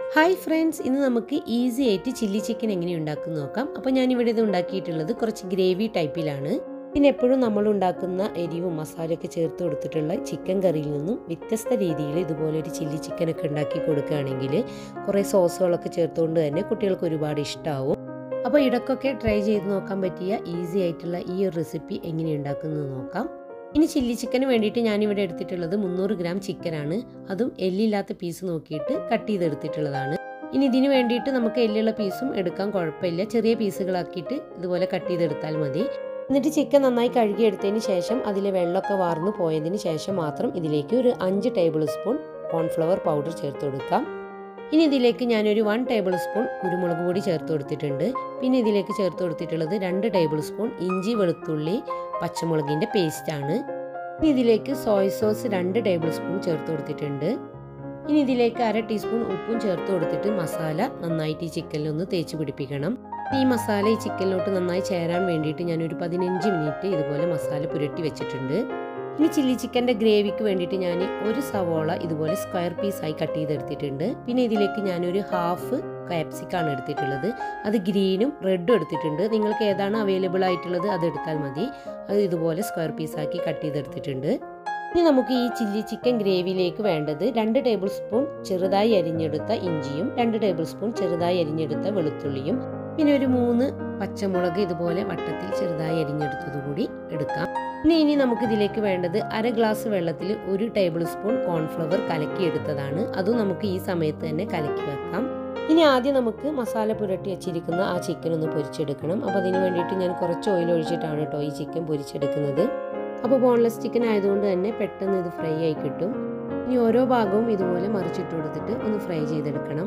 hi friends ഇന്ന് നമുക്ക് easy ആയിട്ട് ചില്ലി ചിക്കൻ എങ്ങനെ ഉണ്ടാക്കുന്ന നോക്കാം അപ്പോൾ ഞാനിവിടെ ഇത് ഉണ്ടാക്കിയിട്ടുള്ളത് കുറച്ച് ഗ്രേവി ടൈപ്പിലാണ് പിന്നെ എപ്പോഴും നമ്മൾ ഉണ്ടാക്കുന്ന എരിവും മസാലയൊക്കെ ചേർത്ത് കൊടുത്തിട്ടുള്ള ചിക്കൻ കറിയിൽ നിന്നും വ്യത്യസ്ത രീതിയിൽ ഇതുപോലെ ഒരു ചില്ലി ചിക്കനൊക്കെ ഉണ്ടാക്കി കൊടുക്കുകയാണെങ്കിൽ കുറേ സോസുകളൊക്കെ ചേർത്തുകൊണ്ട് തന്നെ കുട്ടികൾക്ക് ഒരുപാട് ഇഷ്ടമാവും അപ്പോൾ ഇടയ്ക്കൊക്കെ ട്രൈ ചെയ്ത് നോക്കാൻ പറ്റിയ ഈസി ആയിട്ടുള്ള ഈ ഒരു റെസിപ്പി എങ്ങനെ ഉണ്ടാക്കുന്നത് നോക്കാം ഇനി ചില്ലി ചിക്കന് വേണ്ടിയിട്ട് ഞാനിവിടെ എടുത്തിട്ടുള്ളത് മുന്നൂറ് ഗ്രാം ചിക്കനാണ് അതും എല്ലില്ലാത്ത പീസ് നോക്കിയിട്ട് കട്ട് ചെയ്തെടുത്തിട്ടുള്ളതാണ് ഇനി ഇതിന് വേണ്ടിയിട്ട് നമുക്ക് എല്ലുള്ള പീസും എടുക്കാൻ കുഴപ്പമില്ല ചെറിയ പീസുകളാക്കിയിട്ട് ഇതുപോലെ കട്ട് ചെയ്തെടുത്താൽ മതി എന്നിട്ട് ചിക്കൻ നന്നായി കഴുകിയെടുത്തതിന് ശേഷം അതിലെ വെള്ളമൊക്കെ വാർന്നു പോയതിന് ശേഷം മാത്രം ഇതിലേക്ക് ഒരു അഞ്ച് ടേബിൾ സ്പൂൺ കോൺഫ്ലവർ പൗഡർ ചേർത്ത് കൊടുക്കാം ഇനി ഇതിലേക്ക് ഞാനൊരു വൺ ടേബിൾ സ്പൂൺ കുരുമുളക് പൊടി ചേർത്ത് കൊടുത്തിട്ടുണ്ട് പിന്നെ ഇതിലേക്ക് ചേർത്ത് കൊടുത്തിട്ടുള്ളത് രണ്ട് ടേബിൾ സ്പൂൺ ഇഞ്ചി വെളുത്തുള്ളി പച്ചമുളകിൻ്റെ പേസ്റ്റാണ് ഇനി ഇതിലേക്ക് സോയ് സോസ് രണ്ട് ടേബിൾ സ്പൂൺ ചേർത്ത് കൊടുത്തിട്ടുണ്ട് ഇനി ഇതിലേക്ക് അര ടീസ്പൂൺ ഉപ്പും ചേർത്ത് കൊടുത്തിട്ട് മസാല നന്നായിട്ട് ഈ ചിക്കനിലൊന്ന് തേച്ച് പിടിപ്പിക്കണം ഈ മസാല ഈ ചിക്കനിലോട്ട് നന്നായി ചേരാൻ വേണ്ടിയിട്ട് ഞാൻ ഒരു പതിനഞ്ച് മിനിറ്റ് ഇതുപോലെ മസാല പുരട്ടി വെച്ചിട്ടുണ്ട് ഇനി ചില്ലി ചിക്കൻ്റെ ഗ്രേവിക്ക് വേണ്ടിയിട്ട് ഞാൻ ഒരു സവോള ഇതുപോലെ സ്ക്വയർ പീസായി കട്ട് ചെയ്തെടുത്തിട്ടുണ്ട് പിന്നെ ഇതിലേക്ക് ഞാനൊരു ഹാഫ് കാപ്സിക്കാണ് എടുത്തിട്ടുള്ളത് അത് ഗ്രീനും റെഡും എടുത്തിട്ടുണ്ട് നിങ്ങൾക്ക് ഏതാണ് അവൈലബിൾ ആയിട്ടുള്ളത് അത് എടുത്താൽ മതി അത് ഇതുപോലെ സ്ക്വയർ പീസാക്കി കട്ട് ചെയ്തെടുത്തിട്ടുണ്ട് ഇനി നമുക്ക് ഈ ചില്ലി ചിക്കൻ ഗ്രേവിയിലേക്ക് വേണ്ടത് രണ്ട് ടേബിൾ സ്പൂൺ ചെറുതായി അരിഞ്ഞെടുത്ത ഇഞ്ചിയും രണ്ട് ടേബിൾ സ്പൂൺ ചെറുതായി അരിഞ്ഞെടുത്ത വെളുത്തുള്ളിയും പിന്നെ ഒരു മൂന്ന് പച്ചമുളക് ഇതുപോലെ വട്ടത്തിൽ ചെറുതായി അരിഞ്ഞെടുത്തത് കൂടി എടുക്കാം ഇനി ഇനി നമുക്ക് ഇതിലേക്ക് വേണ്ടത് അര ഗ്ലാസ് വെള്ളത്തിൽ ഒരു ടേബിൾ സ്പൂൺ കോൺഫ്ലവർ കലക്കിയെടുത്തതാണ് അതും നമുക്ക് ഈ സമയത്ത് തന്നെ കലക്കി വെക്കാം ഇനി ആദ്യം നമുക്ക് മസാല പുരട്ടി വെച്ചിരിക്കുന്ന ആ ചിക്കൻ ഒന്ന് പൊരിച്ചെടുക്കണം അപ്പോൾ അതിന് വേണ്ടിയിട്ട് ഞാൻ കുറച്ച് ഓയിൽ ഒഴിച്ചിട്ടാണ് കേട്ടോ ഈ ചിക്കൻ പൊരിച്ചെടുക്കുന്നത് അപ്പോൾ ബോൺലെസ് ചിക്കൻ ആയതുകൊണ്ട് തന്നെ പെട്ടെന്ന് ഇത് ഫ്രൈ ആയി കിട്ടും ഇനി ഓരോ ഭാഗവും ഇതുപോലെ മറിച്ചിട്ട് കൊടുത്തിട്ട് ഒന്ന് ഫ്രൈ ചെയ്തെടുക്കണം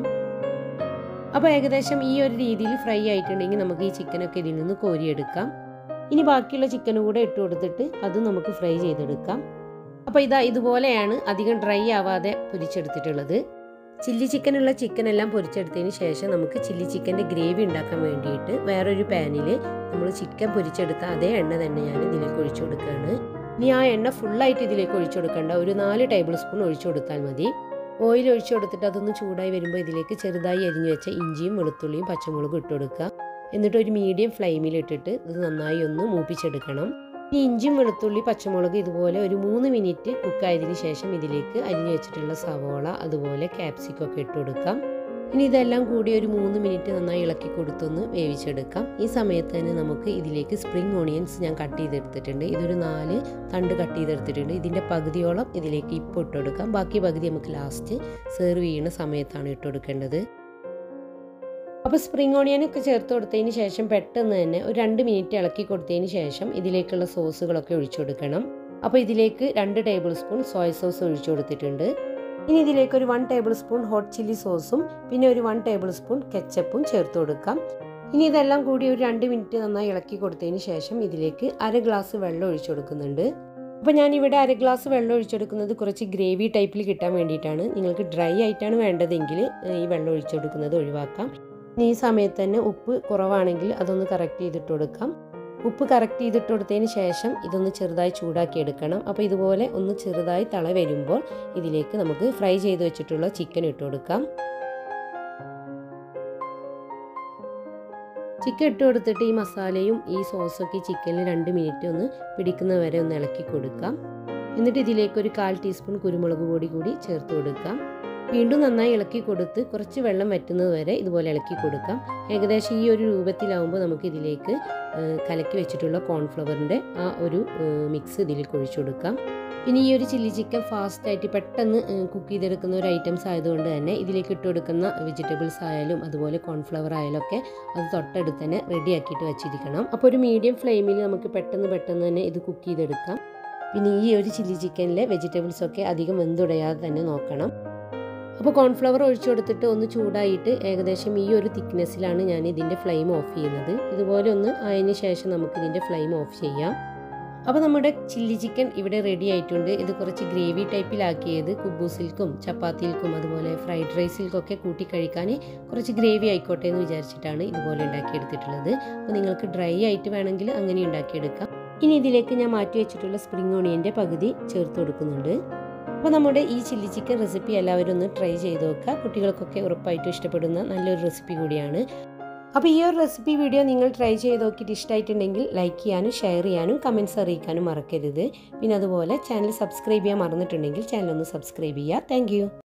അപ്പോൾ ഏകദേശം ഈ ഒരു രീതിയിൽ ഫ്രൈ ആയിട്ടുണ്ടെങ്കിൽ നമുക്ക് ഈ ചിക്കനൊക്കെ ഇതിൽ നിന്ന് കോരിയെടുക്കാം ഇനി ബാക്കിയുള്ള ചിക്കനും കൂടെ ഇട്ട് കൊടുത്തിട്ട് അത് നമുക്ക് ഫ്രൈ ചെയ്തെടുക്കാം അപ്പോൾ ഇതാ ഇതുപോലെയാണ് അധികം ഡ്രൈ ആവാതെ പൊരിച്ചെടുത്തിട്ടുള്ളത് ചില്ലി ചിക്കനുള്ള ചിക്കൻ എല്ലാം പൊരിച്ചെടുത്തതിന് ശേഷം നമുക്ക് ചില്ലി ചിക്കൻ്റെ ഗ്രേവി ഉണ്ടാക്കാൻ വേണ്ടിയിട്ട് വേറൊരു പാനിൽ നമ്മൾ ചിക്കൻ പൊരിച്ചെടുത്ത അതേ എണ്ണ തന്നെ ഞാൻ ഇതിലേക്ക് ഒഴിച്ചു കൊടുക്കുകയാണ് ഇനി ആ എണ്ണ ഫുള്ളായിട്ട് ഇതിലേക്ക് ഒഴിച്ചു കൊടുക്കേണ്ട ഒരു നാല് ടേബിൾ സ്പൂൺ ഒഴിച്ചു കൊടുത്താൽ മതി ഓയിൽ ഒഴിച്ചു കൊടുത്തിട്ട് അതൊന്ന് ചൂടായി വരുമ്പോൾ ഇതിലേക്ക് ചെറുതായി അരിഞ്ഞു വെച്ച ഇഞ്ചിയും വെളുത്തുള്ളിയും പച്ചമുളകും ഇട്ട് കൊടുക്കുക എന്നിട്ട് ഒരു മീഡിയം ഫ്ലെയിമിൽ ഇട്ടിട്ട് ഇത് നന്നായി ഒന്ന് മൂപ്പിച്ചെടുക്കണം ഈ ഇഞ്ചിയും വെളുത്തുള്ളി പച്ചമുളക് ഇതുപോലെ ഒരു മൂന്ന് മിനിറ്റ് കുക്കായതിന് ശേഷം ഇതിലേക്ക് അരിഞ്ഞു വെച്ചിട്ടുള്ള സവോള അതുപോലെ ക്യാപ്സിക്കം ഒക്കെ ഇട്ട് കൊടുക്കാം ഇനി ഇതെല്ലാം കൂടി ഒരു മൂന്ന് മിനിറ്റ് നന്നായി ഇളക്കി കൊടുത്തൊന്ന് വേവിച്ചെടുക്കാം ഈ സമയത്ത് തന്നെ നമുക്ക് ഇതിലേക്ക് സ്പ്രിംഗ് ഓണിയൻസ് ഞാൻ കട്ട് ചെയ്തെടുത്തിട്ടുണ്ട് ഇതൊരു നാല് തണ്ട് കട്ട് ചെയ്തെടുത്തിട്ടുണ്ട് ഇതിൻ്റെ പകുതിയോളം ഇതിലേക്ക് ഇപ്പോൾ ഇട്ട് കൊടുക്കാം ബാക്കി പകുതി നമുക്ക് ലാസ്റ്റ് സെർവ് ചെയ്യുന്ന സമയത്താണ് ഇട്ട് കൊടുക്കേണ്ടത് അപ്പോൾ സ്പ്രിംഗ് ഓണിയനൊക്കെ ചേർത്ത് കൊടുത്തതിന് ശേഷം പെട്ടെന്ന് തന്നെ ഒരു രണ്ട് മിനിറ്റ് ഇളക്കി കൊടുത്തതിന് ശേഷം ഇതിലേക്കുള്ള സോസുകളൊക്കെ ഒഴിച്ചു കൊടുക്കണം അപ്പോൾ ഇതിലേക്ക് രണ്ട് ടേബിൾ സ്പൂൺ സോയ സോസ് ഒഴിച്ചു കൊടുത്തിട്ടുണ്ട് ഇനി ഇതിലേക്ക് ഒരു one tablespoon hot chilli സോസും പിന്നെ ഒരു വൺ ടേബിൾ സ്പൂൺ കെച്ചപ്പും ചേർത്ത് കൊടുക്കാം ഇനി ഇതെല്ലാം കൂടി ഒരു രണ്ട് മിനിറ്റ് നന്നായി ഇളക്കി കൊടുത്തതിന് ശേഷം ഇതിലേക്ക് അര ഗ്ലാസ് വെള്ളം ഒഴിച്ചു കൊടുക്കുന്നുണ്ട് അപ്പോൾ ഞാൻ ഇവിടെ അര ഗ്ലാസ് വെള്ളം ഒഴിച്ചെടുക്കുന്നത് കുറച്ച് ഗ്രേവി ടൈപ്പിൽ കിട്ടാൻ വേണ്ടിയിട്ടാണ് നിങ്ങൾക്ക് ഡ്രൈ ആയിട്ടാണ് വേണ്ടതെങ്കിൽ ഈ വെള്ളം ഒഴിച്ചെടുക്കുന്നത് ഒഴിവാക്കാം ഇനി ഈ സമയത്ത് തന്നെ ഉപ്പ് കുറവാണെങ്കിൽ അതൊന്ന് കറക്റ്റ് ചെയ്തിട്ട് കൊടുക്കാം ഉപ്പ് കറക്റ്റ് ചെയ്തിട്ട് കൊടുത്തതിന് ശേഷം ഇതൊന്ന് ചെറുതായി ചൂടാക്കി എടുക്കണം അപ്പോൾ ഇതുപോലെ ഒന്ന് ചെറുതായി തള വരുമ്പോൾ ഇതിലേക്ക് നമുക്ക് ഫ്രൈ ചെയ്ത് വെച്ചിട്ടുള്ള ചിക്കൻ ഇട്ട് കൊടുക്കാം ചിക്കൻ ഇട്ട് കൊടുത്തിട്ട് ഈ മസാലയും ഈ സോസൊക്കെ ചിക്കനിൽ രണ്ട് മിനിറ്റ് ഒന്ന് പിടിക്കുന്ന വരെ ഒന്ന് ഇളക്കി കൊടുക്കാം എന്നിട്ട് ഇതിലേക്ക് ഒരു കാൽ ടീസ്പൂൺ കുരുമുളക് പൊടി കൂടി ചേർത്ത് കൊടുക്കാം വീണ്ടും നന്നായി ഇളക്കി കൊടുത്ത് കുറച്ച് വെള്ളം വറ്റുന്നത് വരെ ഇതുപോലെ ഇളക്കി കൊടുക്കാം ഏകദേശം ഈ ഒരു രൂപത്തിലാവുമ്പോൾ നമുക്ക് ഇതിലേക്ക് കലക്കി വെച്ചിട്ടുള്ള കോൺഫ്ലവറിൻ്റെ ആ ഒരു മിക്സ് ഇതിലേക്ക് ഒഴിച്ചു കൊടുക്കാം പിന്നെ ഈ ഒരു ചില്ലി ചിക്കൻ ഫാസ്റ്റായിട്ട് പെട്ടെന്ന് കുക്ക് ചെയ്തെടുക്കുന്ന ഒരു ഐറ്റംസ് ആയതുകൊണ്ട് തന്നെ ഇതിലേക്ക് ഇട്ട് കൊടുക്കുന്ന വെജിറ്റബിൾസ് ആയാലും അതുപോലെ കോൺഫ്ലവർ ആയാലും ഒക്കെ അത് തൊട്ടടുത്ത് തന്നെ റെഡി ആക്കിയിട്ട് വെച്ചിരിക്കണം അപ്പോൾ ഒരു മീഡിയം ഫ്ലെയിമിൽ നമുക്ക് പെട്ടെന്ന് പെട്ടെന്ന് തന്നെ ഇത് കുക്ക് ചെയ്തെടുക്കാം പിന്നെ ഈ ഒരു ചില്ലി ചിക്കനിലെ വെജിറ്റബിൾസ് ഒക്കെ അധികം വെന്തുടയാതെ തന്നെ നോക്കണം അപ്പോൾ കോൺഫ്ലവർ ഒഴിച്ചു കൊടുത്തിട്ട് ഒന്ന് ചൂടായിട്ട് ഏകദേശം ഈ ഒരു തിക്നെസ്സിലാണ് ഞാൻ ഇതിൻ്റെ ഫ്ലെയിം ഓഫ് ചെയ്യുന്നത് ഇതുപോലെ ഒന്ന് ആയതിന് ശേഷം നമുക്ക് ഇതിൻ്റെ ഫ്ലെയിം ഓഫ് ചെയ്യാം അപ്പോൾ നമ്മുടെ ചില്ലി ചിക്കൻ ഇവിടെ റെഡി ആയിട്ടുണ്ട് ഇത് കുറച്ച് ഗ്രേവി ടൈപ്പിലാക്കിയത് കുബൂസിൽക്കും ചപ്പാത്തിയിൽക്കും അതുപോലെ ഫ്രൈഡ് റൈസിൽക്കൊക്കെ കൂട്ടി കഴിക്കാൻ കുറച്ച് ഗ്രേവി ആയിക്കോട്ടെ എന്ന് വിചാരിച്ചിട്ടാണ് ഇതുപോലെ ഉണ്ടാക്കിയെടുത്തിട്ടുള്ളത് അപ്പോൾ നിങ്ങൾക്ക് ഡ്രൈ ആയിട്ട് വേണമെങ്കിൽ അങ്ങനെ ഉണ്ടാക്കിയെടുക്കാം ഇനി ഇതിലേക്ക് ഞാൻ മാറ്റി വെച്ചിട്ടുള്ള സ്പ്രിംഗ് ഓണിയൻ്റെ പകുതി ചേർത്ത് കൊടുക്കുന്നുണ്ട് അപ്പോൾ നമ്മുടെ ഈ ചില്ലി ചിക്കൻ റെസിപ്പി എല്ലാവരും ഒന്ന് ട്രൈ ചെയ്ത് നോക്കുക കുട്ടികൾക്കൊക്കെ ഉറപ്പായിട്ടും ഇഷ്ടപ്പെടുന്ന നല്ലൊരു റെസിപ്പി കൂടിയാണ് അപ്പോൾ ഈ ഒരു റെസിപ്പി വീഡിയോ നിങ്ങൾ ട്രൈ ചെയ്ത് നോക്കിയിട്ട് ഇഷ്ടമായിട്ടുണ്ടെങ്കിൽ ലൈക്ക് ചെയ്യാനും ഷെയർ ചെയ്യാനും കമൻറ്റ്സ് അറിയിക്കാനും മറക്കരുത് പിന്നെ അതുപോലെ ചാനൽ സബ്സ്ക്രൈബ് ചെയ്യാൻ മറന്നിട്ടുണ്ടെങ്കിൽ ചാനൽ ഒന്ന് സബ്സ്ക്രൈബ് ചെയ്യുക താങ്ക്